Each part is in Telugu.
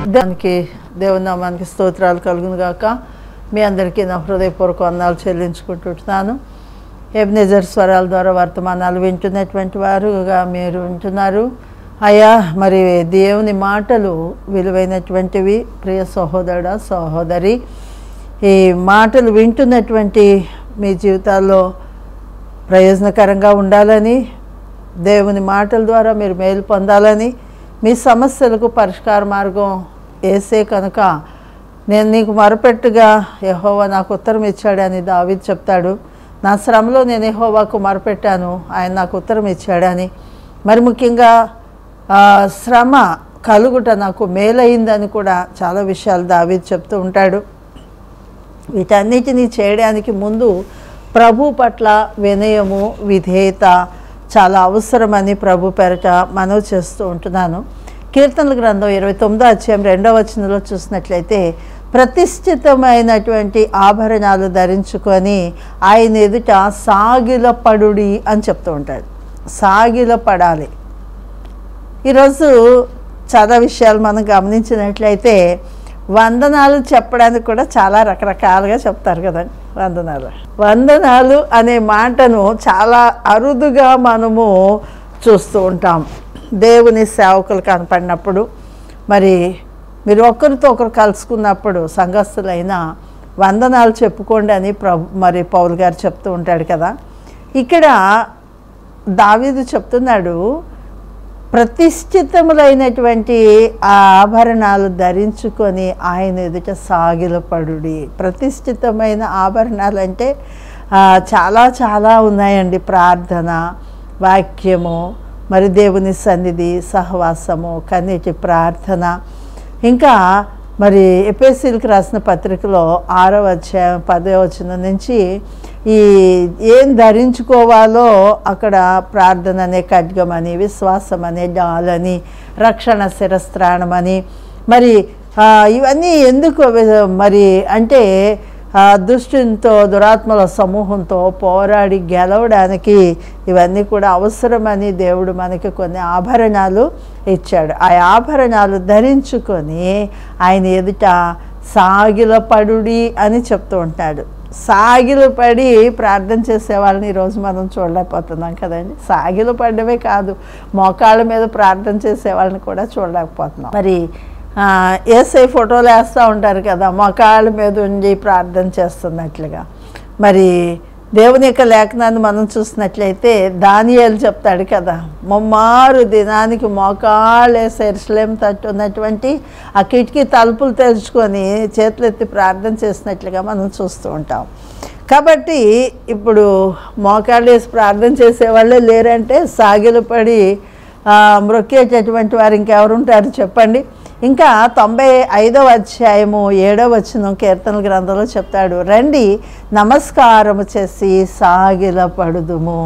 దానికి దేవుని నామానికి స్తోత్రాలు కలుగును గాక మీ అందరికీ నా హృదయపూర్వక వందనాలు చెల్లించుకుంటున్నాను ఎబ్నేజర్ స్వరాల ద్వారా వర్తమానాలు వింటున్నటువంటి వారుగా మీరు వింటున్నారు అయ్యా మరి దేవుని మాటలు విలువైనటువంటివి ప్రియ సహోదరుడ సహోదరి ఈ మాటలు వింటున్నటువంటి మీ జీవితాల్లో ప్రయోజనకరంగా ఉండాలని దేవుని మాటల ద్వారా మీరు మేలు పొందాలని మీ సమస్యలకు పరిష్కార మార్గం వేసే కనుక నేను నీకు మొరపెట్టుగా యహోవా నాకు ఉత్తరం ఇచ్చాడని దావీద్ చెప్తాడు నా శ్రమలో నేను యహోవాకు మొరపెట్టాను ఆయన నాకు ఉత్తరం ఇచ్చాడని మరి ముఖ్యంగా ఆ, శ్రమ కలుగుట నాకు మేలైందని కూడా చాలా విషయాలు దావీద్ చెప్తూ ఉంటాడు వీటన్నిటినీ చేయడానికి ముందు ప్రభు పట్ల వినయము విధేయత చాలా అవసరమని ప్రభు పెరట మనవి చేస్తూ ఉంటున్నాను కీర్తనల గ్రంథం ఇరవై తొమ్మిదో అధ్యాయం రెండవ వచనంలో చూసినట్లయితే ప్రతిష్ఠితమైనటువంటి ఆభరణాలు ధరించుకొని ఆయన ఎదుట సాగిలపడుడి అని చెప్తూ ఉంటాడు సాగిలపడాలి ఈరోజు చాలా విషయాలు మనం గమనించినట్లయితే వందనాలు చెప్పడానికి కూడా చాలా రకరకాలుగా చెప్తారు కదండి వందనాలు వందనాలు అనే మాటను చాలా అరుదుగా మనము చూస్తూ ఉంటాం దేవుని సేవకులు కనపడినప్పుడు మరి మీరు ఒకరితో ఒకరు కలుసుకున్నప్పుడు సంఘస్థులైనా వందనాలు చెప్పుకోండి అని ప్రభు మరి పౌల్ గారు చెప్తూ ఉంటాడు కదా ఇక్కడ దావీదు చెప్తున్నాడు ప్రతిష్ఠితములైనటువంటి ఆ ఆభరణాలు ధరించుకొని ఆయన ఎదుట సాగిలపడుడి ప్రతిష్ఠితమైన ఆభరణాలు అంటే ఆ, చాలా చాలా ఉన్నాయండి ప్రార్థన వాక్యము మరి దేవుని సన్నిధి సహవాసము కన్నీటి ప్రార్థన ఇంకా మరి ఎపిఎస్సీలకు రాసిన పత్రికలో ఆరో అధ్యాయం పదో వచనం నుంచి ఈ ఏం ధరించుకోవాలో అక్కడ ప్రార్థన అనే ఖడ్గమని విశ్వాసం అనే డాలని రక్షణ శిరస్త్రాణమని మరి ఆ, ఇవన్నీ ఎందుకు అవి- మరి అంటే ఆ, దుష్టునితో దురాత్మల సమూహంతో పోరాడి గెలవడానికి ఇవన్నీ కూడా అవసరమని దేవుడు మనకి కొన్ని ఆభరణాలు ఇచ్చాడు ఆ ఆభరణాలు ధరించుకొని ఆయన ఎదుట సాగిలపడుడి అని చెప్తూ ఉంటాడు సాగిలపడి ప్రార్థన చేసే వాళ్ళని ఈరోజు మనం చూడలేకపోతున్నాం కదండి సాగిలు పడమే కాదు మోకాళ్ళ మీద ప్రార్థన చేసే వాళ్ళని కూడా చూడలేకపోతున్నాం మరి ఆ, ఏసై ఫోటోలు వేస్తూ ఉంటారు కదా మోకాళ్ళ మీద ఉండి ప్రార్థన చేస్తున్నట్లుగా మరి దేవుని యొక్క లేఖనాన్ని మనం చూసినట్లయితే దానియాలు చెప్తాడు కదా ముమ్మారు దినానికి మోకాళ్ళే సెరుసలేం తట్టు ఉన్నటువంటి ఆ కిటికీ తలుపులు తెరుచుకొని చేతులెత్తి ప్రార్థన చేసినట్లుగా మనం చూస్తూ ఉంటాం కాబట్టి ఇప్పుడు మోకాళ్ళు వేసి ప్రార్థన చేసేవాళ్ళే లేరంటే సాగిలు పడి ఆ, మ్రొక్కేటటువంటి వారు ఇంకెవరు ఉంటారు చెప్పండి ఇంకా తొంభై ఐదవ అధ్యాయము ఏడవ వచనం కీర్తన గ్రంథంలో చెప్తాడు రండి నమస్కారము చేసి సాగిలపడుదుము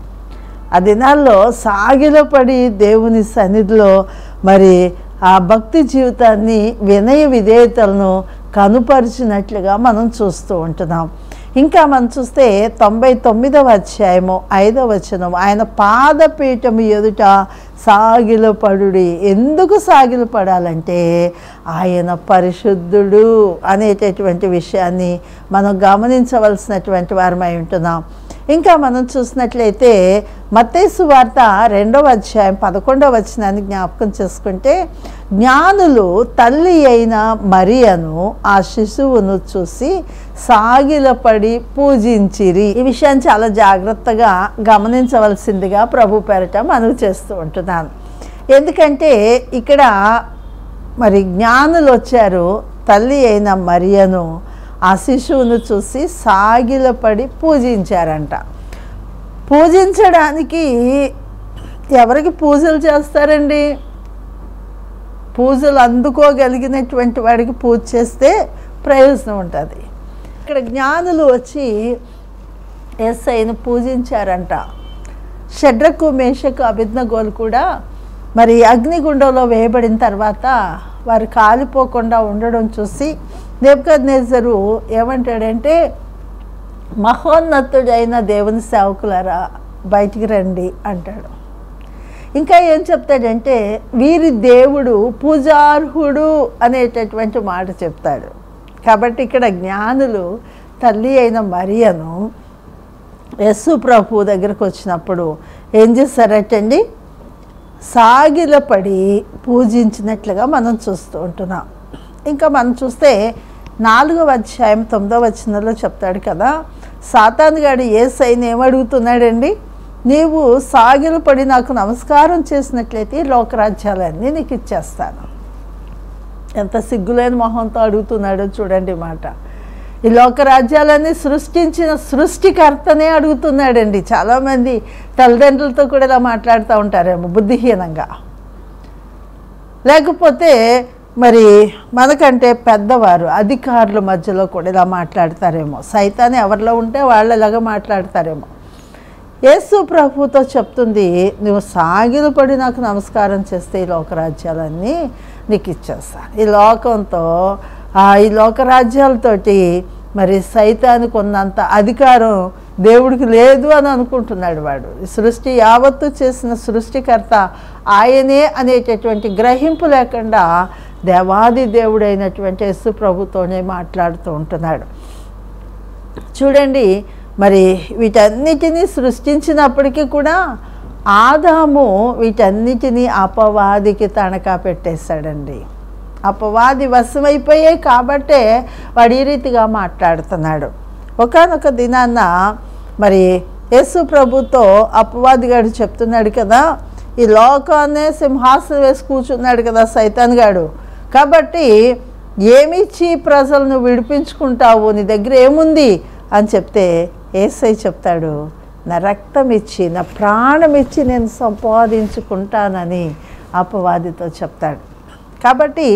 ఆ దినాల్లో సాగిలపడి దేవుని సన్నిధిలో మరి ఆ భక్తి జీవితాన్ని వినయ విధేయతలను కనుపరిచినట్లుగా మనం చూస్తూ ఉంటున్నాం ఇంకా మనం చూస్తే తొంభై తొమ్మిదవ అధ్యాయము ఐదవ వచనం ఆయన పాదపీఠము ఎదుట సాగిలపడుడి ఎందుకు సాగిలపడాలంటే ఆయన పరిశుద్ధుడు అనేటటువంటి విషయాన్ని మనం గమనించవలసినటువంటి వారమై ఉంటున్నాం ఇంకా మనం చూసినట్లయితే మత్తేసు వార్త రెండవ అధ్యాయం పదకొండవ వచనాన్ని జ్ఞాపకం చేసుకుంటే జ్ఞానులు తల్లి అయిన మరియను ఆ శిశువును చూసి సాగిలపడి పూజించిరి ఈ విషయాన్ని చాలా జాగ్రత్తగా గమనించవలసిందిగా ప్రభు పేరట మనవి చేస్తూ ఉంటున్నాను ఎందుకంటే ఇక్కడ మరి జ్ఞానులు వచ్చారు తల్లి అయిన మరియను ఆ శిశువును చూసి సాగిలపడి పూజించారంట పూజించడానికి ఎవరికి పూజలు చేస్తారండి పూజలు అందుకోగలిగినటువంటి వాడికి పూజ చేస్తే ప్రయోజనం ఉంటుంది ఇక్కడ జ్ఞానులు వచ్చి ఎస్ఐను పూజించారంట షడ్రకు మేషకు అభిజ్ఞగోలు కూడా మరి అగ్నిగుండంలో వేయబడిన తర్వాత వారు కాలిపోకుండా ఉండడం చూసి నేపుకద్నేజరు ఏమంటాడంటే మహోన్నతుడైన దేవుని సేవకులారా బయటికి రండి అంటాడు ఇంకా ఏం చెప్తాడంటే వీరి దేవుడు పూజార్హుడు అనేటటువంటి మాట చెప్తాడు కాబట్టి ఇక్కడ జ్ఞానులు తల్లి అయిన మరియను యస్సు ప్రభు దగ్గరకు వచ్చినప్పుడు ఏం చేస్తారటండి సాగిలపడి పూజించినట్లుగా మనం చూస్తూ ఉంటున్నాం ఇంకా మనం చూస్తే నాలుగవ అధ్యాయం తొమ్మిదవ వచనంలో చెప్తాడు కదా సాతాను గాడు ఏ సైన్ ఏమడుగుతున్నాడండి నీవు సాగిలపడి నాకు నమస్కారం చేసినట్లయితే ఈ లోకరాజ్యాలన్నీ నీకు ఇచ్చేస్తాను ఎంత సిగ్గులేని మొహంతో అడుగుతున్నాడో చూడండి ఈ మాట ఈ లోక రాజ్యాలన్నీ సృష్టించిన సృష్టికర్తనే అడుగుతున్నాడండి చాలామంది తల్లిదండ్రులతో కూడా ఇలా మాట్లాడుతూ ఉంటారేమో బుద్ధిహీనంగా లేకపోతే మరి మనకంటే పెద్దవారు అధికారుల మధ్యలో కూడా ఇలా మాట్లాడతారేమో సైతాన్ని ఎవరిలో ఉంటే వాళ్ళు ఇలాగ మాట్లాడతారేమో యేసు ప్రభుతో చెప్తుంది నువ్వు సాగిలు పడి నాకు నమస్కారం చేస్తే ఈ లోకరాజ్యాలన్నీ నీకు ఇచ్చేస్తాను ఈ లోకంతో ఆ, ఈ లోకరాజ్యాలతోటి మరి సైతానికి ఉన్నంత అధికారం దేవుడికి లేదు అని అనుకుంటున్నాడు వాడు ఈ సృష్టి యావత్తు చేసిన సృష్టికర్త ఆయనే అనేటటువంటి గ్రహింపు లేకుండా దేవాది దేవుడైనటువంటి యేసు ప్రభుతోనే మాట్లాడుతూ ఉంటున్నాడు చూడండి మరి వీటన్నిటినీ సృష్టించినప్పటికీ కూడా ఆదాము వీటన్నిటినీ అపవాదికి తనఖా పెట్టేశాడండి అపవాది వశమైపోయాయి కాబట్టే వాడు ఈ రీతిగా మాట్లాడుతున్నాడు ఒకనొక దినాన్న మరి యేసు ప్రభుతో అపవాది గారు చెప్తున్నాడు కదా ఈ లోకాన్నే సింహాసనం వేసి కూర్చున్నాడు కదా సైతాన్ గాడు కాబట్టి ఏమిచ్చి ప్రజలను విడిపించుకుంటావు నీ దగ్గర ఏముంది అని చెప్తే ఏసై చెప్తాడు నా రక్తం ఇచ్చి నా ప్రాణం ఇచ్చి నేను సంపాదించుకుంటానని అపవాదితో చెప్తాడు కాబట్టి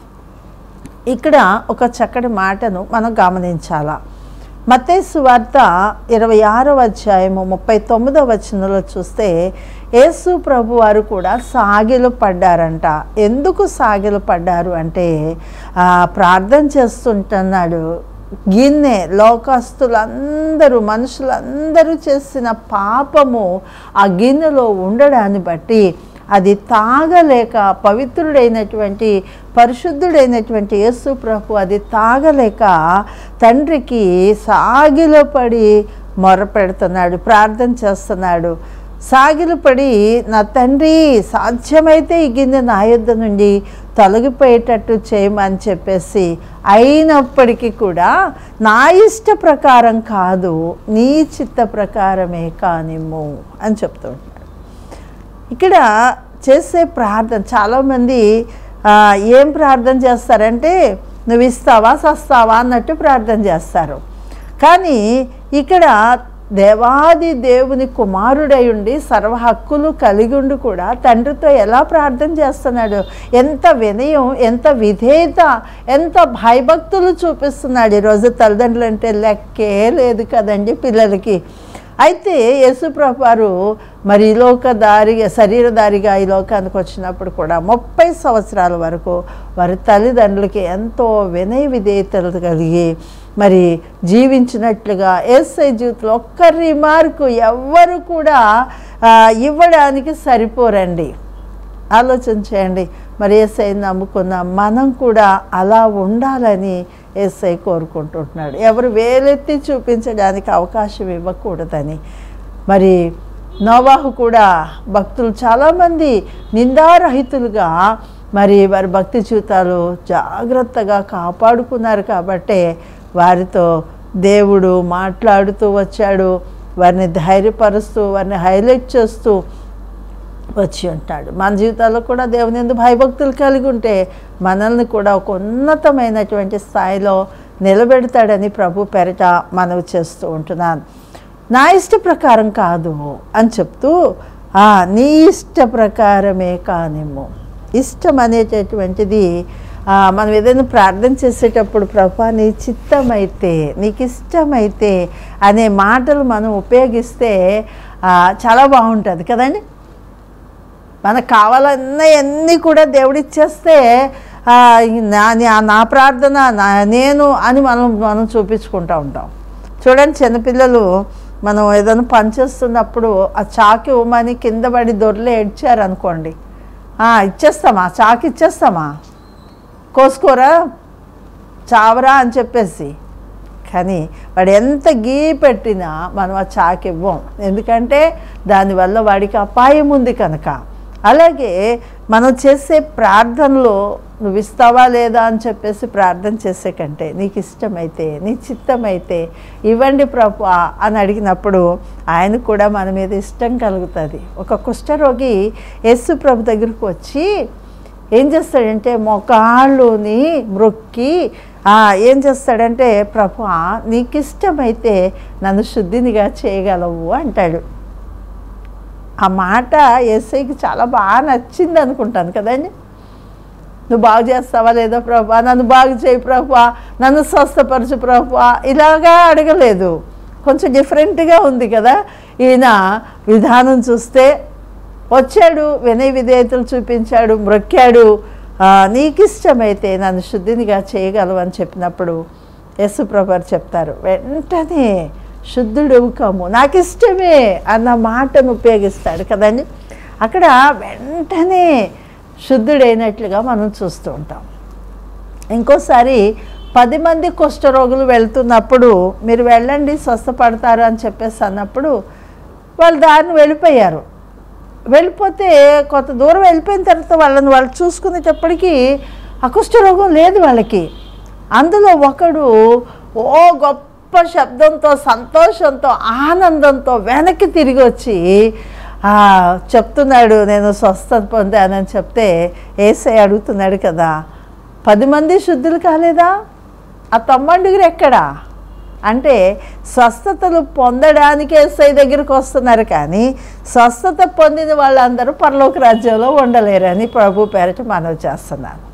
ఇక్కడ ఒక చక్కటి మాటను మనం గమనించాలా మత్తేసు వార్త ఇరవై ఆరవ అధ్యాయము ముప్పై తొమ్మిదవ వచనంలో చూస్తే యేసు ప్రభు వారు కూడా సాగిలు పడ్డారంట ఎందుకు సాగిలు పడ్డారు అంటే ఆ, ప్రార్థన చేస్తుంటున్నాడు గిన్నె లోకస్తులందరూ మనుషులందరూ చేసిన పాపము ఆ గిన్నెలో ఉండడాన్ని బట్టి అది తాగలేక పవిత్రుడైనటువంటి పరిశుద్ధుడైనటువంటి యేసు ప్రభు అది తాగలేక తండ్రికి సాగిలపడి మొరపెడుతున్నాడు ప్రార్థన చేస్తున్నాడు సాగిలపడి నా తండ్రి సాధ్యమైతే ఈ గిన్నె నా యొద్ద నుండి తొలగిపోయేటట్టు చేయమని చెప్పేసి అయినప్పటికీ కూడా నా ఇష్ట ప్రకారం కాదు నీ చిత్త ప్రకారమే కానిమ్ము అని చెప్తూ ఉంటాడు ఇక్కడ చేసే ప్రార్థన చాలామంది ఆ, ఏం ప్రార్థన చేస్తారంటే నువ్వు ఇస్తావా సస్తావా అన్నట్టు ప్రార్థన చేస్తారు కానీ ఇక్కడ దేవాది దేవుని కుమారుడై ఉండి సర్వ హక్కులు కలిగి ఉండి కూడా తండ్రితో ఎలా ప్రార్థన చేస్తున్నాడు ఎంత వినయం ఎంత విధేయత ఎంత భయభక్తులు చూపిస్తున్నాడు ఈరోజు తల్లిదండ్రులు అంటే లెక్కే లేదు కదండి పిల్లలకి అయితే యేసుప్రభు వారు మరి ఈ లోకదారిగా శరీరధారిగా ఈ లోకానికి వచ్చినప్పుడు కూడా ముప్పై సంవత్సరాల వరకు వారి తల్లిదండ్రులకి ఎంతో వినయ విధేయతలు కలిగి మరి జీవించినట్లుగా ఏసై జీవితంలో ఒక్క రిమార్కు ఎవ్వరు కూడా ఆ, ఇవ్వడానికి సరిపోరండి ఆలోచన చేయండి మరి ఏసై నమ్ముకున్న మనం కూడా అలా ఉండాలని ఏసై కోరుకుంటుంటున్నాడు ఎవరు వేలెత్తి చూపించడానికి అవకాశం ఇవ్వకూడదని మరి నోవాహు కూడా భక్తులు చాలామంది నిందారహితులుగా మరి వారి భక్తి జీవితాలు జాగ్రత్తగా కాపాడుకున్నారు కాబట్టే వారితో దేవుడు మాట్లాడుతూ వచ్చాడు వారిని ధైర్యపరుస్తూ వారిని హైలైట్ చేస్తూ వచ్చి ఉంటాడు మన జీవితాల్లో కూడా దేవుని ఎందుకు భయభక్తులు కలిగి ఉంటే మనల్ని కూడా ఒక ఉన్నతమైనటువంటి స్థాయిలో నిలబెడతాడని ప్రభు పెరట మనవి చేస్తూ ఉంటున్నాను నా ఇష్ట ప్రకారం కాదు అని చెప్తూ "ఆ, నీ ఇష్ట ప్రకారమే కానిమ్ము ఇష్టం అనేటటువంటిది ఆ, మనం ఏదైనా ప్రార్థన చేసేటప్పుడు ప్రభా నీ చిత్తమైతే నీకు ఇష్టమైతే అనే మాటలు మనం ఉపయోగిస్తే ఆ, చాలా బాగుంటుంది కదండి మనకు కావాలన్నవన్నీ కూడా దేవుడిచ్చేస్తే ఆ, నా నా- నా ప్రార్థన నా నేను అని మనం మనం చూపించుకుంటూ ఉంటాం చూడండి చిన్నపిల్లలు మనం ఏదైనా పని చేస్తున్నప్పుడు ఆ చాకి ఇవ్వమని కింద పడి దొరలు ఏడ్చారు అనుకోండి "ఆ, ఇచ్చేస్తామా చాకి ఇచ్చేస్తామా కోసుకోరా చావరా అని చెప్పేసి కానీ వాడు ఎంత గీ పెట్టినా మనం ఆ చాకి ఇవ్వం ఎందుకంటే దానివల్ల వాడికి అపాయం ఉంది కనుక అలాగే మనం చేసే ప్రార్థనలో నువ్వు ఇస్తావా లేదా అని చెప్పేసి ప్రార్థన చేసే కంటే నీకు ఇష్టమైతే నీ చిత్తమైతే ఇవ్వండి ప్రభు అని అడిగినప్పుడు ఆయన కూడా మన మీద ఇష్టం కలుగుతుంది ఒక కుష్ఠరోగి యేసు ప్రభు దగ్గరకు వచ్చి ఏం చేస్తాడంటే మొకాళ్ళుని మ్రొక్కి ఆ, ఏం చేస్తాడంటే ప్రభు నీకు ఇష్టమైతే నన్ను శుద్ధినిగా చేయగలవు అంటాడు ఆ మాట ఎస్ఐకి చాలా బాగా నచ్చింది అనుకుంటాను కదండి నువ్వు బాగు చేస్తావా లేదా ప్రభా నన్ను బాగు చేయి ప్రభా నన్ను స్వస్థపరచు ప్రభా ఇలాగా అడగలేదు కొంచెం డిఫరెంట్గా ఉంది కదా ఈయన విధానం చూస్తే వచ్చాడు వినయ విధేయతలు చూపించాడు మ్రొక్కాడు ఆ, నీకు ఇష్టమైతే నన్ను శుద్ధినిగా చేయగలవు అని చెప్పినప్పుడు యశుప్రభర్ చెప్తారు వెంటనే శుద్ధుడు కమ్ము నాకు ఇష్టమే అన్న మాటను ఉపయోగిస్తాడు కదండి అక్కడ వెంటనే శుద్ధుడైనట్లుగా మనం చూస్తూ ఉంటాం ఇంకోసారి పది మంది కుష్ఠరోగులు వెళ్తున్నప్పుడు మీరు వెళ్ళండి స్వస్థపడతారు అని చెప్పేసి అన్నప్పుడు వాళ్ళు దారిని వెళ్ళిపోయారు వెళ్ళిపోతే కొంత దూరం వెళ్ళిపోయిన తర్వాత వాళ్ళని వాళ్ళు చూసుకునేటప్పటికీ ఆ కుష్ఠరోగం లేదు వాళ్ళకి అందులో ఒకడు ఓ గొప్ప శబ్దంతో సంతోషంతో ఆనందంతో వెనక్కి తిరిగి వచ్చి ఆ, చెప్తున్నాడు నేను స్వస్థత పొందానని చెప్తే ఏసై అడుగుతున్నాడు కదా పది మంది శుద్ధులు కాలేదా ఆ తొమ్మండుగురు ఎక్కడా అంటే స్వస్థతలు పొందడానికి ఎస్ఐ దగ్గరికి వస్తున్నారు కానీ స్వస్థత పొందిన వాళ్ళందరూ పరలోక రాజ్యంలో ఉండలేరని ప్రభు పేరట మనవి చేస్తున్నాను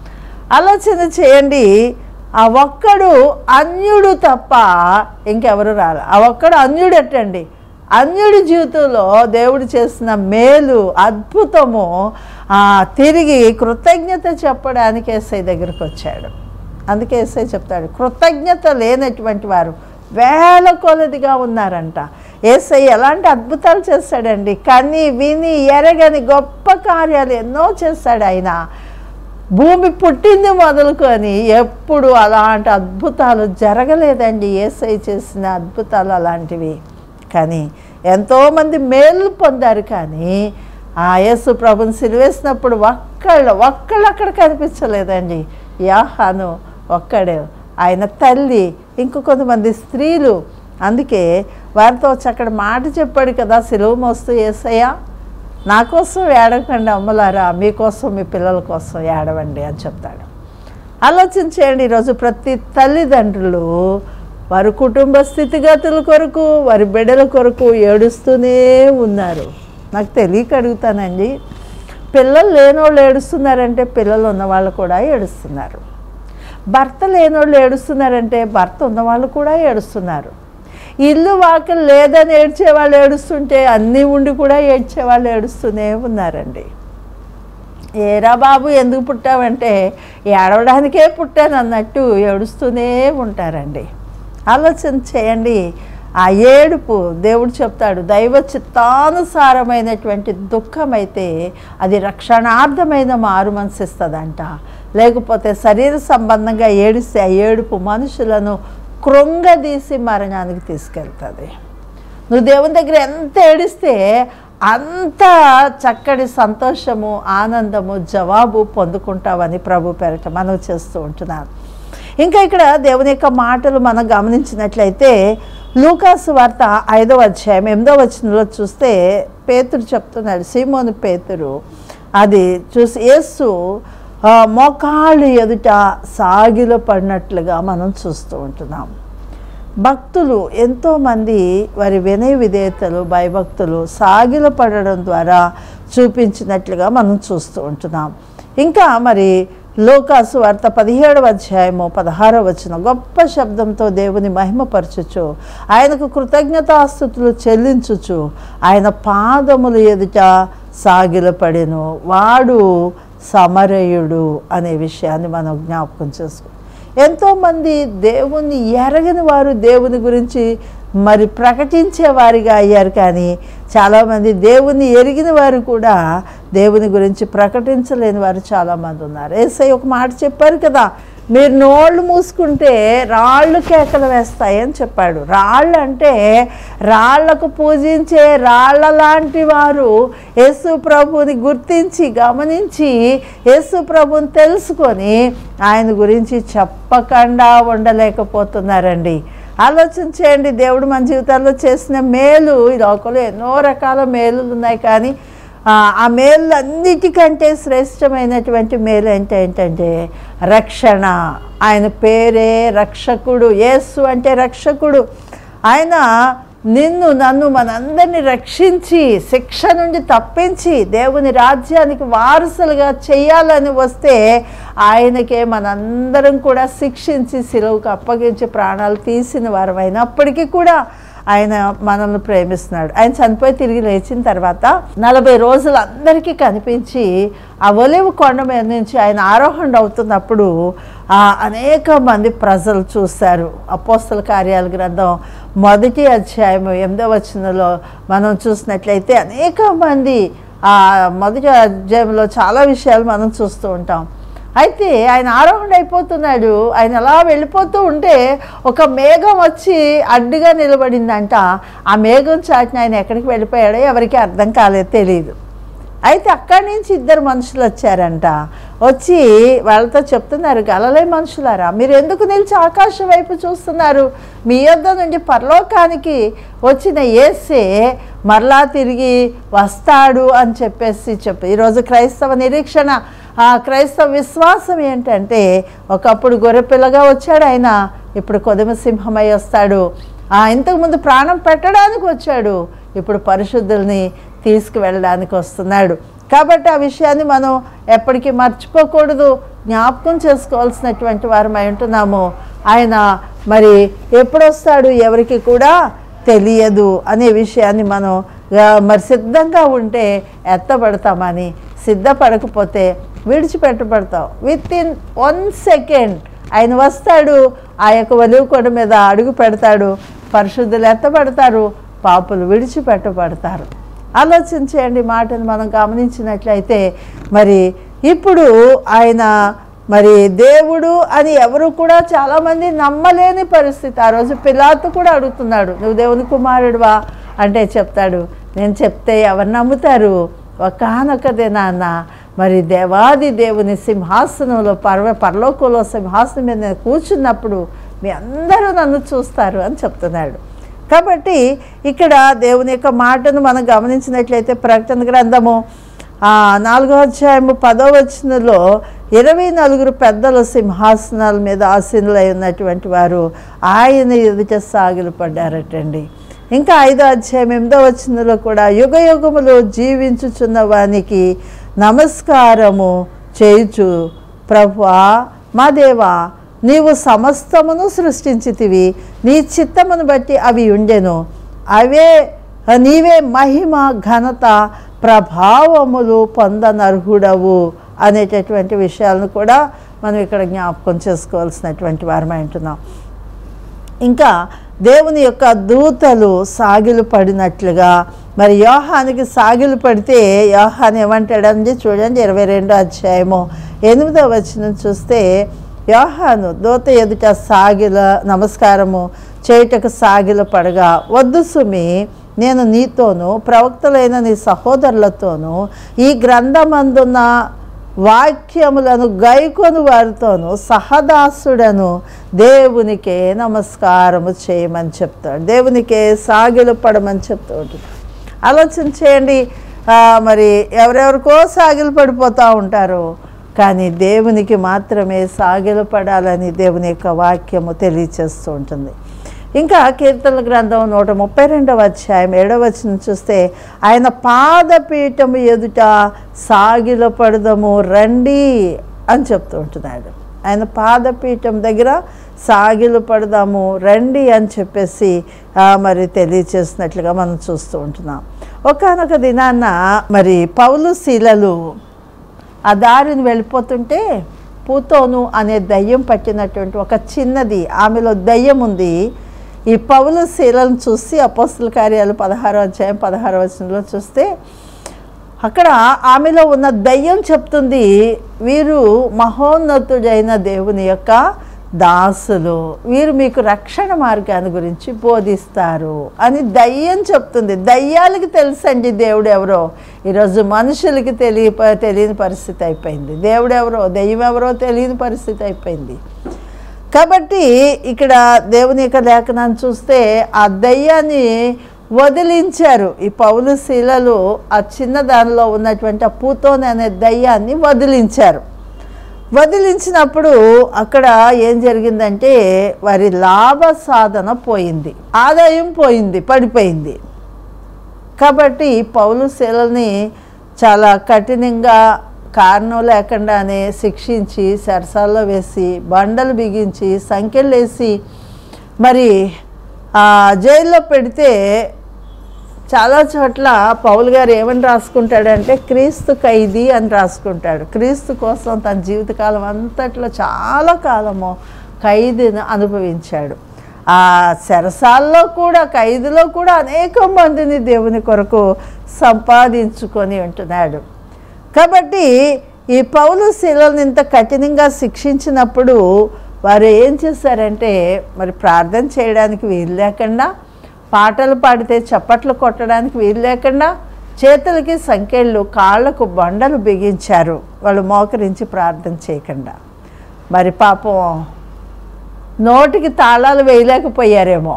ఆలోచన చేయండి ఆ ఒక్కడు అన్యుడు తప్ప ఇంకెవరు రారు ఆ ఒక్కడు అన్యుడు ఎట్టండి అన్యుడి జీవితంలో దేవుడు చేసిన మేలు అద్భుతము ఆ, తిరిగి కృతజ్ఞత చెప్పడానికి ఎస్ఐ దగ్గరికి వచ్చాడు అందుకే ఎస్ఐ చెప్తాడు కృతజ్ఞత లేనటువంటి వారు వేల కొలదిగా ఉన్నారంట ఏసై ఎలాంటి అద్భుతాలు చేస్తాడండి కని విని ఎరగని గొప్ప కార్యాలు ఎన్నో చేస్తాడు ఆయన భూమి పుట్టింది మొదలుకొని ఎప్పుడు అలాంటి అద్భుతాలు జరగలేదండి ఏసై చేసిన అద్భుతాలు అలాంటివి కానీ ఎంతోమంది మేలు పొందారు కానీ ఆ యేసు ప్రభుని సిలివేసినప్పుడు ఒక్కళ్ళు ఒక్కళ్ళు అక్కడ కనిపించలేదండి యాహాను ఒక్కడే ఆయన తల్లి ఇంకో కొంతమంది స్త్రీలు అందుకే వారితో వచ్చి అక్కడ మాట చెప్పాడు కదా సిలువ మోస్తూ ఏసయ్యా నా కోసం ఏడకండి అమ్మలారా మీకోసం మీ పిల్లల కోసం ఏడవండి అని చెప్తాడు ఆలోచించేయండి ఈరోజు ప్రతి తల్లిదండ్రులు వారి కుటుంబ స్థితిగతుల కొరకు వారి బిడ్డల కొరకు ఏడుస్తూనే ఉన్నారు నాకు తెలియక అడుగుతానండి పిల్లలు లేనోళ్ళు ఏడుస్తున్నారంటే పిల్లలు ఉన్నవాళ్ళు కూడా ఏడుస్తున్నారు భర్త లేనోళ్ళు ఏడుస్తున్నారంటే భర్త ఉన్నవాళ్ళు కూడా ఏడుస్తున్నారు ఇల్లు వాకిలు లేదని ఏడ్చేవాళ్ళు ఏడుస్తుంటే అన్నీ ఉండి కూడా ఏడ్చేవాళ్ళు ఏడుస్తూనే ఉన్నారండి ఏరా బాబు ఎందుకు పుట్టావంటే ఏడవడానికే పుట్టాను అన్నట్టు ఏడుస్తూనే ఉంటారండి ఆలోచన చేయండి ఆ ఏడుపు దేవుడు చెప్తాడు దైవ చిత్తానుసారమైనటువంటి దుఃఖం అయితే అది రక్షణార్థమైన మారు మనసిస్తుందంట లేకపోతే శరీర సంబంధంగా ఏడిస్తే ఆ ఏడుపు మనుషులను కృంగదీసి మరణానికి తీసుకెళ్తుంది నువ్వు దేవుని దగ్గర ఎంత ఏడిస్తే అంత చక్కటి సంతోషము ఆనందము జవాబు పొందుకుంటావని ప్రభు పేరట మనం చేస్తూ ఉంటున్నాను ఇంకా ఇక్కడ దేవుని యొక్క మాటలు మనం గమనించినట్లయితే లూకాసు వార్త ఐదవ అధ్యాయం ఎనిమిదవ వచనంలో చూస్తే పేతురు చెప్తున్నాడు సీమోను పేతురు అది చూసి యేసు ఆ, మోకాళ్ళు ఎదుట సాగిలో పడినట్లుగా మనం చూస్తూ ఉంటున్నాం భక్తులు ఎంతోమంది వారి వినయ విధేయతలు భయభక్తులు సాగిల పడడం ద్వారా చూపించినట్లుగా మనం చూస్తూ ఉంటున్నాం ఇంకా మరి లోకాసు వార్త పదిహేడవ అధ్యాయము పదహారవ వచ్చిన గొప్ప శబ్దంతో దేవుని మహిమపరచుచు ఆయనకు కృతజ్ఞతాస్థుతులు చెల్లించుచు ఆయన పాదములు ఎదుట సాగిలపడెను వాడు సమరయుడు అనే విషయాన్ని మనం జ్ఞాపకం చేసుకో ఎంతోమంది దేవుణ్ణి ఎరగని వారు దేవుని గురించి మరి ప్రకటించే వారిగా అయ్యారు కానీ చాలామంది దేవుని ఎరిగిన వారు కూడా దేవుని గురించి ప్రకటించలేని వారు చాలామంది ఉన్నారు ఏసై ఒక మాట చెప్పారు కదా మీరు నోళ్ళు మూసుకుంటే రాళ్ళు కేకలు వేస్తాయి అని చెప్పాడు రాళ్ళు అంటే రాళ్లకు పూజించే రాళ్ళ లాంటి వారు యేసు ప్రభుని గుర్తించి గమనించి యేసు ప్రభుని తెలుసుకొని ఆయన గురించి చెప్పకుండా ఉండలేకపోతున్నారండి ఆలోచన చేయండి దేవుడు మన జీవితాల్లో చేసిన మేలు ఈ లోకంలో ఎన్నో రకాల మేలులు ఉన్నాయి కానీ ఆ ఆ మేలు అన్నిటికంటే శ్రేష్టమైనటువంటి మేలు అంటే ఏంటంటే రక్షణ ఆయన పేరే రక్షకుడు యేసు అంటే రక్షకుడు ఆయన నిన్ను నన్ను మనందరినీ రక్షించి శిక్ష నుండి తప్పించి దేవుని రాజ్యానికి వారసులుగా చేయాలని వస్తే ఆయనకే మనందరం కూడా శిక్షించి సిలువుకు అప్పగించి ప్రాణాలు తీసిన వారు అయినప్పటికీ కూడా ఆయన మనల్ని ప్రేమిస్తున్నాడు ఆయన చనిపోయి తిరిగి లేచిన తర్వాత నలభై రోజులు అందరికీ కనిపించి ఆ ఒలివు కొండ మీద నుంచి ఆయన ఆరోహణ అవుతున్నప్పుడు ఆ అనేక మంది ప్రజలు చూశారు అపోస్తల కార్యాల గ్రంథం మొదటి అధ్యాయం ఎనిమిదవ వచనంలో మనం చూసినట్లయితే అనేక మంది ఆ మొదటి అధ్యాయంలో చాలా విషయాలు మనం చూస్తూ ఉంటాం అయితే ఆయన ఆరోహణ అయిపోతున్నాడు ఆయన అలా వెళ్ళిపోతూ ఉంటే ఒక మేఘం వచ్చి అడ్డుగా నిలబడిందంట ఆ మేఘం చాటిన ఆయన ఎక్కడికి వెళ్ళిపోయాడో ఎవరికి అర్థం కాలేదు తెలియదు అయితే అక్కడి నుంచి ఇద్దరు మనుషులు వచ్చారంట వచ్చి వాళ్ళతో చెప్తున్నారు గలలే మనుషులారా మీరు ఎందుకు నిలిచి ఆకాశం వైపు చూస్తున్నారు మీ యొద్ద నుండి పరలోకానికి వచ్చిన ఏసే మరలా తిరిగి వస్తాడు అని చెప్పేసి చెప్పి ఈరోజు క్రైస్తవ నిరీక్షణ ఆ క్రైస్తవ విశ్వాసం ఏంటంటే ఒకప్పుడు గొర్రెపిల్లగా వచ్చాడు ఆయన ఇప్పుడు కొదిమ సింహమై వస్తాడు ఆ ఇంతకుముందు ప్రాణం పెట్టడానికి వచ్చాడు ఇప్పుడు పరిశుద్ధుల్ని తీసుకువెళ్ళడానికి వస్తున్నాడు కాబట్టి ఆ విషయాన్ని మనం ఎప్పటికీ మర్చిపోకూడదు జ్ఞాపకం చేసుకోవాల్సినటువంటి వారమై ఉంటున్నాము ఆయన మరి ఎప్పుడు వస్తాడు ఎవరికి కూడా తెలియదు అనే విషయాన్ని మనం ఆ, మరి సిద్ధంగా ఉంటే ఎత్తబడతామని సిద్ధపడకపోతే విడిచిపెట్టబడతాం విత్ ఇన్ వన్ సెకండ్ ఆయన వస్తాడు ఆ యొక్క వలువు కొండ మీద అడుగు పెడతాడు పరిశుద్ధులు ఎత్తబడతారు పాపులు విడిచిపెట్టబడతారు ఆలోచించేయండి మాటను మనం గమనించినట్లయితే మరి ఇప్పుడు ఆయన మరి దేవుడు అని ఎవరు కూడా చాలామంది నమ్మలేని పరిస్థితి ఆ రోజు పిలాతు కూడా అడుగుతున్నాడు నువ్వు దేవుని కుమారుడువా అంటే చెప్తాడు నేను చెప్తే ఎవరు నమ్ముతారు ఒకానొకదే నాన్న మరి దేవాది దేవుని సింహాసనంలో పర్వ పరలోకంలో సింహాసనం మీద నేను కూర్చున్నప్పుడు మీ అందరూ నన్ను చూస్తారు అని చెప్తున్నాడు కాబట్టి ఇక్కడ దేవుని యొక్క మాటను మనం గమనించినట్లయితే ప్రకటన గ్రంథము ఆ, నాలుగో అధ్యాయము పదో వచనంలో ఇరవై నలుగురు పెద్దల సింహాసనాల మీద ఆసీనులై ఉన్నటువంటి వారు ఆయన ఎదుట సాగిలు పడ్డారటండి ఇంకా ఐదో అధ్యాయం ఎనిమిదో వచనంలో కూడా యుగ యుగములో జీవించుచున్న వానికి నమస్కారము చేయుచు ప్రభువా మా దేవా నీవు సమస్తమును సృష్టించితివి నీ చిత్తమును బట్టి అవి ఉండెను అవే నీవే మహిమ ఘనత ప్రభావములు పొందనర్హుడవు అనేటటువంటి విషయాలను కూడా మనం ఇక్కడ జ్ఞాపకం చేసుకోవాల్సినటువంటి వారమై ఉంటున్నాం ఇంకా దేవుని యొక్క దూతలు సాగిలు పడినట్లుగా మరి యోహానికి సాగిలు పడితే యోహాన్ ఏమంటాడండి చూడండి ఇరవై రెండో అధ్యాయము ఎనిమిదో వచనం చూస్తే యోహాను దూత ఎదుట సాగిల నమస్కారము చేయుటకు సాగిల పడగా వద్దు సుమి నేను నీతోనూ ప్రవక్తలైన నీ సహోదరులతోనూ ఈ గ్రంథమందున్న వాక్యములను గైకొని వారితోనూ సహదాసుడను దేవునికే నమస్కారము చేయమని చెప్తాడు దేవునికే సాగిలు పడమని చెప్తూ ఉంటాడు ఆలోచన చేయండి ఆ, మరి ఎవరెవరికో సాగిలు పడిపోతూ ఉంటారు కానీ దేవునికి మాత్రమే సాగిలు పడాలని దేవుని యొక్క వాక్యము తెలియచేస్తూ ఉంటుంది ఇంకా కీర్తన గ్రంథం నూట ముప్పై రెండవ అధ్యాయం ఏడవ వచనం చూస్తే ఆయన పాదపీఠము ఎదుట సాగిల పడదము రండి అని చెప్తూ ఉంటున్నాడు ఆయన పాదపీఠం దగ్గర సాగిలు పడదాము రండి అని చెప్పేసి ఆ, మరి తెలియచేసినట్లుగా మనం చూస్తూ ఉంటున్నాం ఒకనొక దినాన్న మరి పౌలు శీలలు ఆ దారిని వెళ్ళిపోతుంటే పూతోను అనే దయ్యం పట్టినటువంటి ఒక చిన్నది ఆమెలో దయ్యం ఉంది ఈ పౌలు శీలను చూసి అపోస్తుల కార్యాలు పదహారో అధ్యాయం పదహారో వచనంలో చూస్తే అక్కడ ఆమెలో ఉన్న దయ్యం చెప్తుంది వీరు మహోన్నతుడైన దేవుని యొక్క దాసులు వీరు మీకు రక్షణ మార్గాన్ని గురించి బోధిస్తారు అని దయ్యం చెప్తుంది దయ్యాలకి తెలుసండి దేవుడు ఎవరో ఈరోజు మనుషులకి తెలియ తెలియని పరిస్థితి అయిపోయింది దేవుడు ఎవరో దయ్యం ఎవరో తెలియని పరిస్థితి అయిపోయింది కాబట్టి ఇక్కడ దేవుని యొక్క లేఖనాన్ని చూస్తే ఆ దయ్యాన్ని వదిలించారు ఈ పౌలు శీలలు ఆ చిన్న దానిలో ఉన్నటువంటి ఆ పూతోని అనే దయ్యాన్ని వదిలించారు వదిలించినప్పుడు అక్కడ ఏం జరిగిందంటే వారి లాభ సాధన పోయింది ఆదాయం పోయింది పడిపోయింది కాబట్టి పౌలు శీలని చాలా కఠినంగా కారణం లేకుండానే శిక్షించి సరసాల్లో వేసి బండలు బిగించి సంఖ్యలు వేసి మరి ఆ జైల్లో పెడితే చాలా చోట్ల పౌలు గారు ఏమని రాసుకుంటాడంటే క్రీస్తు ఖైదీ అని రాసుకుంటాడు క్రీస్తు కోసం తన జీవితకాలం అంతట్లో చాలా కాలము ఖైదీని అనుభవించాడు ఆ చెరసాల్లో కూడా ఖైదులో కూడా అనేక మందిని దేవుని కొరకు సంపాదించుకొని ఉంటున్నాడు కాబట్టి ఈ పౌలు శిలను ఇంత కఠినంగా శిక్షించినప్పుడు వారు ఏం చేశారంటే మరి ప్రార్థన చేయడానికి వీలు లేకుండా పాటలు పాడితే చప్పట్లు కొట్టడానికి వీలు లేకుండా చేతులకి సంఖ్యలు కాళ్ళకు బండలు బిగించారు వాళ్ళు మోకరించి ప్రార్థన చేయకుండా మరి పాపం నోటికి తాళాలు వేయలేకపోయారేమో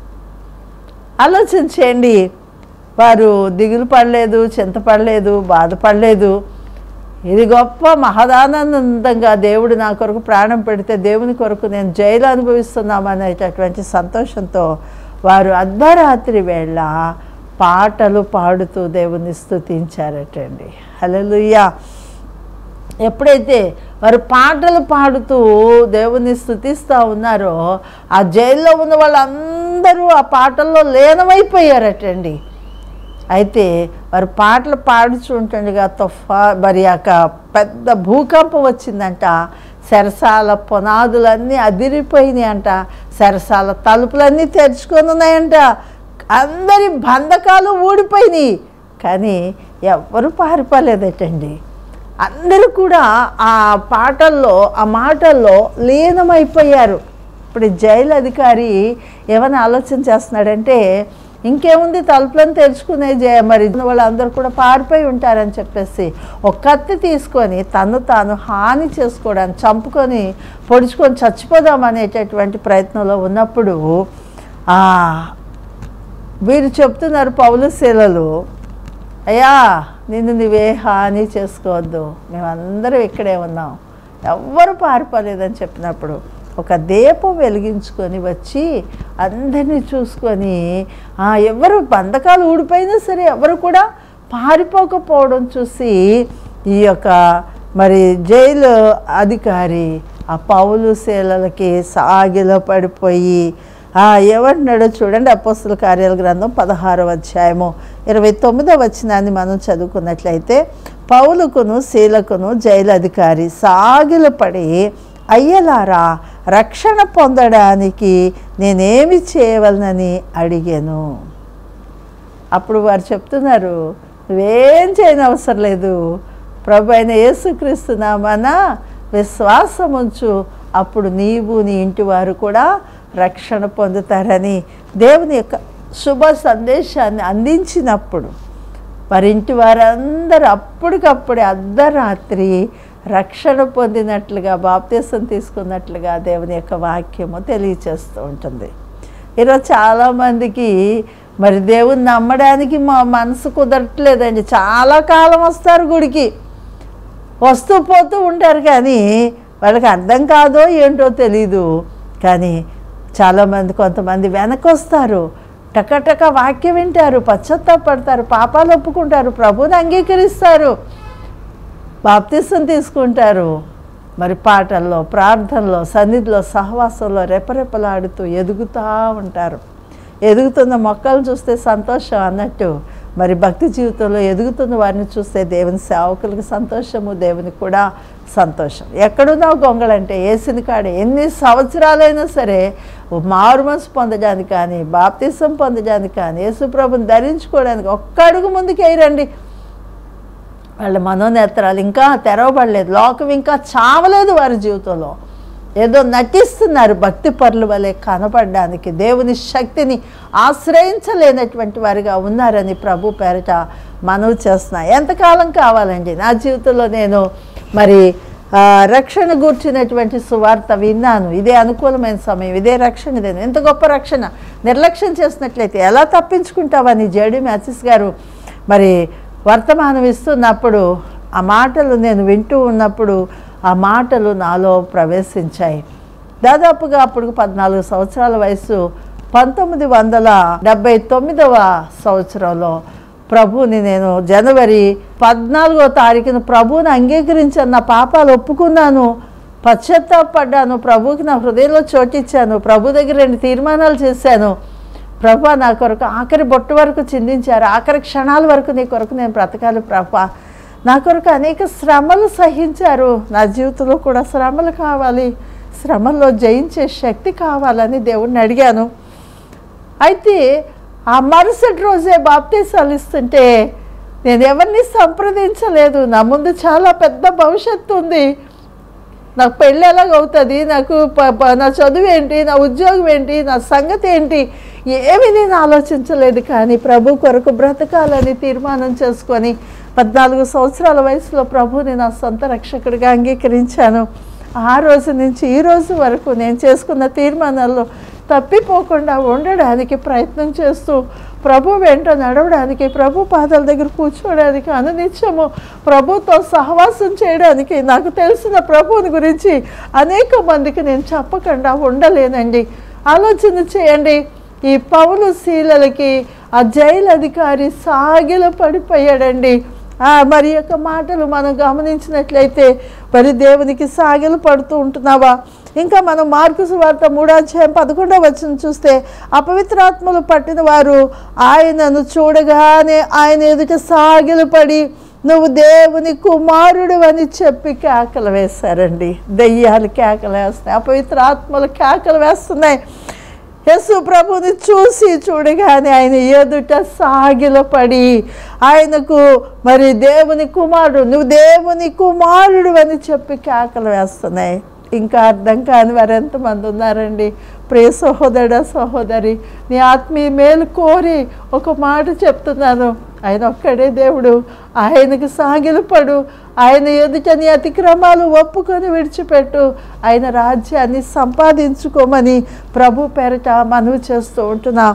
ఆలోచన చేయండి వారు దిగులు పడలేదు చింతపడలేదు బాధపడలేదు ఇది గొప్ప మహదానందంగా దేవుడు నా కొరకు ప్రాణం పెడితే దేవుని కొరకు నేను జైలు అనుభవిస్తున్నామనేటటువంటి సంతోషంతో వారు అర్ధరాత్రి వేళ పాటలు పాడుతూ దేవుని స్తుతించారటండి హల్లెలూయా ఎప్పుడైతే వారు పాటలు పాడుతూ దేవుని స్తుతిస్తూ ఉన్నారో ఆ జైల్లో ఉన్న వాళ్ళందరూ ఆ పాటల్లో లీనమైపోయారటండి అయితే వారు పాటలు పాడుచుంటుండగా తుఫా మరి యొక్క పెద్ద భూకంపం వచ్చిందంట సరసాల పునాదులన్నీ అదిరిపోయినాయి అంట సరసాల తలుపులన్నీ తెరుచుకొని ఉన్నాయంట అందరి బంధకాలు ఊడిపోయినాయి కానీ ఎవ్వరు పారిపోలేదటండి అందరూ కూడా ఆ పాటల్లో ఆ మాటల్లో లీనమైపోయారు ఇప్పుడు ఈ జైలు అధికారి ఏమైనా ఆలోచన చేస్తున్నాడంటే ఇంకేముంది తలుపులను తెరుచుకునే జే మరి వాళ్ళందరూ కూడా పారిపోయి ఉంటారని చెప్పేసి ఒక కత్తి తీసుకొని తను తాను హాని చేసుకోవడానికి చంపుకొని పొడుచుకొని చచ్చిపోదాం అనేటటువంటి ప్రయత్నంలో ఉన్నప్పుడు ఆ, వీరు చెప్తున్నారు పౌలు శీలలు అయ్యా నిన్ను నువ్వే హాని చేసుకోవద్దు మేమందరం ఇక్కడే ఉన్నాం ఎవ్వరు పారిపోలేదని చెప్పినప్పుడు ఒక దీపం వెలిగించుకొని వచ్చి అందరినీ చూసుకొని ఆ, ఎవరు బంధకాలు ఊడిపోయినా సరే ఎవరు కూడా పారిపోకపోవడం చూసి ఈ యొక్క మరి జైలు అధికారి ఆ పౌలు శీలలకి సాగిలో పడిపోయి ఆ, ఏమంటున్నాడో చూడండి అపోస్తుల కార్యాల గ్రంథం పదహారవ అధ్యాయము ఇరవై తొమ్మిదవ వచనాన్ని మనం చదువుకున్నట్లయితే పౌలుకును శీలకును జైలు అధికారి సాగిలపడి అయ్యలారా రక్షణ పొందడానికి నేనేమి చేయవలనని అడిగాను అప్పుడు వారు చెప్తున్నారు నువ్వేం చేయని అవసరం లేదు ప్రభు అయిన యేసుక్రీస్తు నామాన విశ్వాసం ఉంచు అప్పుడు నీవు నీ ఇంటి వారు కూడా రక్షణ పొందుతారని దేవుని యొక్క శుభ సందేశాన్ని అందించినప్పుడు వారి ఇంటి వారందరూ అప్పటికప్పుడే అర్ధరాత్రి రక్షణ పొందినట్లుగా బాప్తీసం తీసుకున్నట్లుగా దేవుని యొక్క వాక్యము తెలియచేస్తూ ఉంటుంది ఈరోజు చాలామందికి మరి దేవుని నమ్మడానికి మా మనసు కుదరట్లేదండి చాలా కాలం వస్తారు గుడికి వస్తూ పోతూ ఉంటారు కానీ వాళ్ళకి అర్థం కాదో ఏంటో తెలీదు కానీ చాలామంది కొంతమంది వెనక్కి వస్తారు టకటక వాక్యం వింటారు పశ్చాత్తాపడతారు పాపాలు ఒప్పుకుంటారు ప్రభుని అంగీకరిస్తారు బాప్తిసం తీసుకుంటారు మరి పాటల్లో ప్రార్థనలో సన్నిధిలో సహవాసంలో రెపరెపలాడుతూ ఎదుగుతూ ఉంటారు ఎదుగుతున్న మొక్కలు చూస్తే సంతోషం అన్నట్టు మరి భక్తి జీవితంలో ఎదుగుతున్న వారిని చూస్తే దేవుని సేవకులకు సంతోషము దేవునికి కూడా సంతోషం ఎక్కడున్నావు గొంగళంటే ఏసిన కాడే ఎన్ని సంవత్సరాలైనా సరే మారు మనసు పొందడానికి కానీ బాప్తిసం పొందడానికి కానీ యేసుప్రభుని ధరించుకోవడానికి ఒక్క అడుగు ముందుకు వేయరండి వాళ్ళ మనోనేత్రాలు ఇంకా తెరవబడలేదు లోకం ఇంకా చావలేదు వారి జీవితంలో ఏదో నటిస్తున్నారు భక్తి పరుల వలె కనపడడానికి దేవుని శక్తిని ఆశ్రయించలేనటువంటి వారిగా ఉన్నారని ప్రభు పేరట మనవి చేస్తున్నా ఎంతకాలం కావాలండి నా జీవితంలో నేను మరి ఆ, రక్షణ గూర్చినటువంటి సువార్త విన్నాను ఇదే అనుకూలమైన సమయం ఇదే రక్షణ ఇదే ఎంత గొప్ప రక్షణ నిర్లక్ష్యం చేసినట్లయితే ఎలా తప్పించుకుంటావని జేడి మ్యాథిస్ గారు మరి వర్తమానం ఇస్తున్నప్పుడు ఆ మాటలు నేను వింటూ ఉన్నప్పుడు ఆ మాటలు నాలో ప్రవేశించాయి దాదాపుగా అప్పుడు పద్నాలుగు సంవత్సరాల వయసు పంతొమ్మిది వందల డెబ్భై తొమ్మిదవ సంవత్సరంలో ప్రభుని నేను జనవరి పద్నాలుగో తారీఖున ప్రభువుని అంగీకరించాను నా పాపాలు ఒప్పుకున్నాను పశ్చాత్తాపడ్డాను ప్రభువుకి నా హృదయంలో చోటిచ్చాను ప్రభు దగ్గర రెండు తీర్మానాలు చేశాను ప్రభా నా కొరకు ఆఖరి బొట్టు వరకు చిందించారు ఆఖరి క్షణాల వరకు నీ కొరకు నేను బ్రతకాలి ప్రభా నా కొరకు అనేక శ్రమలు సహించారు నా జీవితంలో కూడా శ్రమలు కావాలి శ్రమల్లో జయించే శక్తి కావాలని దేవుణ్ణి అడిగాను అయితే ఆ మరుసటి రోజే బాప్తీసాలు ఇస్తుంటే నేను ఎవరిని సంప్రదించలేదు నా ముందు చాలా పెద్ద భవిష్యత్తు ఉంది నాకు పెళ్ళి ఎలాగవుతుంది నాకు ప- ప- నా చదువు ఏంటి నా ఉద్యోగం ఏంటి నా సంగతి ఏంటి ఏమీ నేను ఆలోచించలేదు కానీ ప్రభు కొరకు బ్రతకాలని తీర్మానం చేసుకొని పద్నాలుగు సంవత్సరాల వయసులో ప్రభుని నా సొంత రక్షకుడిగా అంగీకరించాను ఆ రోజు నుంచి ఈ రోజు వరకు నేను చేసుకున్న తీర్మానాల్లో తప్పిపోకుండా ఉండడానికి ప్రయత్నం చేస్తూ ప్రభు వెంట నడవడానికి ప్రభు పాదాల దగ్గర కూర్చోవడానికి అనునిత్యము ప్రభుతో సహవాసం చేయడానికి నాకు తెలిసిన ప్రభువుని గురించి అనేక మందికి నేను చెప్పకుండా ఉండలేనండి ఆలోచన చేయండి ఈ పౌలు శీలలకి ఆ జైలు అధికారి సాగిల పడిపోయాడండి ఆ మరి యొక్క మాటలు మనం గమనించినట్లయితే మరి దేవునికి సాగిలు పడుతూ ఉంటున్నావా ఇంకా మనం మార్కు సువార్త మూడాధ్యాయం పదకొండవ వచ్చిన చూస్తే అపవిత్రాత్మలు పట్టిన వారు ఆయనను చూడగానే ఆయన ఎదుట సాగిలు పడి నువ్వు దేవుని కుమారుడు అని చెప్పి కేకలు వేశారండి దెయ్యాలు కేకలు వేస్తాయి అపవిత్రాత్మలు కేకలు వేస్తున్నాయి యేసు ప్రభుని చూసి చూడగానే ఆయన ఎదుట సాగిలపడి ఆయనకు మరి దేవుని కుమారుడు నువ్వు దేవుని కుమారుడు అని చెప్పి కేకలు వేస్తున్నాయి ఇంకా అర్థం కాని వారు ఎంతమంది ఉన్నారండి ప్రియ సహోదరుడ సహోదరి నీ ఆత్మీయ మేలు కోరి ఒక మాట చెప్తున్నాను ఆయన ఒక్కడే దేవుడు ఆయనకు సాగిలపడు ఆయన ఎదుట నీ అతిక్రమాలు ఒప్పుకొని విడిచిపెట్టు ఆయన రాజ్యాన్ని సంపాదించుకోమని ప్రభు పేరిట మనవి చేస్తూ ఉంటున్నా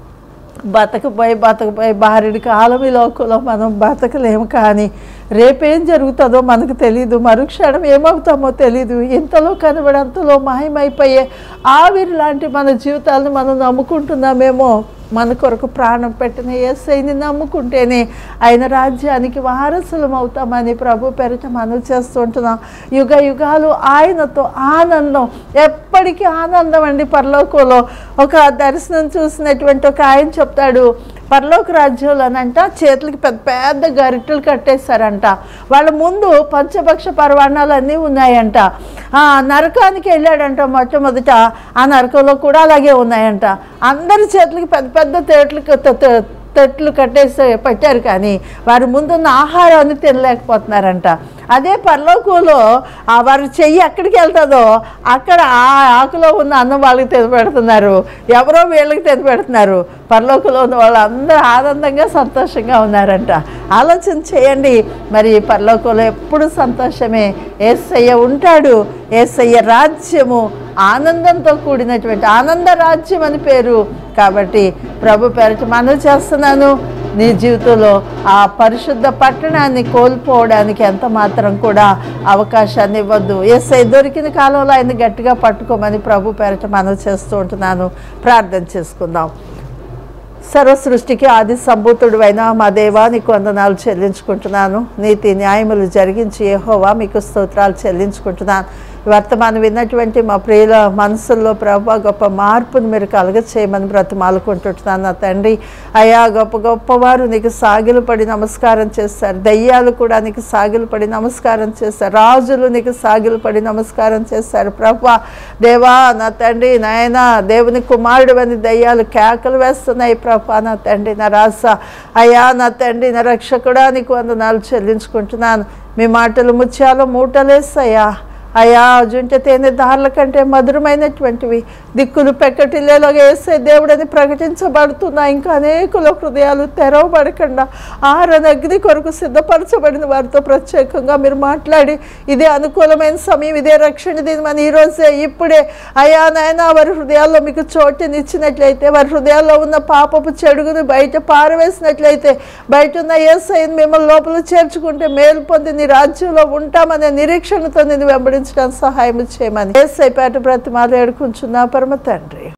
బతకపోయి బతకపోయి భార్యడి కాలం ఈ లోకంలో మనం బతకలేము కానీ రేపేం జరుగుతుందో మనకు తెలియదు మరుక్షణం ఏమవుతామో తెలియదు ఇంతలో కనబడంతలో మాయమైపోయే ఆవిరి లాంటి మన జీవితాలను మనం నమ్ముకుంటున్నామేమో మన కొరకు ప్రాణం పెట్టిన ఏసైని నమ్ముకుంటేనే ఆయన రాజ్యానికి వారసులం అవుతామని ప్రభు పేరిట మనం చేస్తుంటున్నాం యుగ యుగాలు ఆయనతో ఆనందం ఎప్పటికీ ఆనందం అండి పరలోకంలో ఒక దర్శనం చూసినటువంటి ఒక ఆయన చెప్తాడు పరలోక రాజ్యంలోనంట చేతులకి పెద్ద పెద్ద గరిటెలు కట్టేశారంట వాళ్ళ ముందు పంచభక్ష పర్వాణాలు అన్నీ ఉన్నాయంట ఆ నరకానికి వెళ్ళాడంట మొట్టమొదట ఆ నరకంలో కూడా అలాగే ఉన్నాయంట అందరి చేతులకి పెద్ద పెద్ద తేట్లు త- త- తట్లు కట్టేసి పెట్టారు కానీ వారి ముందున్న ఆహారాన్ని తినలేకపోతున్నారంట అదే పరలోకంలో ఆ వారి చెయ్యి ఎక్కడికి వెళ్తుందో అక్కడ ఆ ఆకులో ఉన్న అన్నం వాళ్ళకి తినబెడుతున్నారు ఎవరో వీళ్ళకి తినబెడుతున్నారు పరలోకంలో ఉన్న వాళ్ళందరూ ఆనందంగా సంతోషంగా ఉన్నారంట ఆలోచన చేయండి మరి పరలోకంలో ఎప్పుడు సంతోషమే ఏసయ్య ఉంటాడు ఏసయ్య రాజ్యము ఆనందంతో కూడినటువంటి ఆనంద రాజ్యం అని పేరు కాబట్టి ప్రభు పేరట మనవి చేస్తున్నాను నీ జీవితంలో ఆ పరిశుద్ధ పట్టణాన్ని కోల్పోవడానికి ఎంత మాత్రం కూడా అవకాశాన్ని ఇవ్వద్దు ఎస్ఐ దొరికిన కాలంలో ఆయన గట్టిగా పట్టుకోమని ప్రభు పేరట మనవి చేస్తూ ఉంటున్నాను ప్రార్థన చేసుకుందాం సర్వ సృష్టికి ఆది సంభూతుడు అయిన మా దేవా నీకు వందనాలు చెల్లించుకుంటున్నాను నీతి న్యాయములు జరిగించి యెహోవా మీకు స్తోత్రాలు చెల్లించుకుంటున్నాను వర్తమానం విన్నటువంటి మా ప్రియుల మనసుల్లో ప్రభా గొప్ప మార్పును మీరు కలగ చేయమని బ్రతమాలుకుంటుంటున్నాను నా తండ్రి అయా గొప్ప గొప్పవారు నీకు సాగిలు పడి నమస్కారం చేస్తారు దయ్యాలు కూడా నీకు సాగిలు పడి నమస్కారం చేస్తారు రాజులు నీకు సాగిలు పడి నమస్కారం చేస్తారు ప్రభా దేవా నా తండ్రి నాయన దేవుని కుమారుడు అని దయ్యాలు కేకలు వేస్తున్నాయి ప్రభా నా తండ్రి నా రాస అయ్యా నా తండ్రి నా రక్షకుడా నీకు వందనాలు చెల్లించుకుంటున్నాను మీ మాటలు ముత్యాలు మూటలేస్తాయా అయా జుంట తేనె దారుల కంటే మధురమైనటువంటివి దిక్కులు పెక్కటిల్లేలాగా వేసే దేవుడని ప్రకటించబడుతున్నా ఇంకా అనేకుల హృదయాలు తెరవబడకుండా ఆరని అగ్ని కొరకు సిద్ధపరచబడిన వారితో ప్రత్యేకంగా మీరు మాట్లాడి ఇదే అనుకూలమైన సమయం ఇదే రక్షణ దినమని ఈరోజే ఇప్పుడే అయా నాయన వారి హృదయాల్లో మీకు చోటునిచ్చినట్లయితే వారి హృదయాల్లో ఉన్న పాపపు చెడుగును బయట పారవేసినట్లయితే బయట ఉన్న ఏసైని మిమ్మల్ని లోపల చేర్చుకుంటే మేలు పొంది నీ రాజ్యంలో ఉంటామనే నిరీక్షణతో నేను వెంబడించడానికి సహాయం చేయమని ఏసై పేట బ్రతిమాలు ఏడుకుంటున్నా పరమ తండ్రి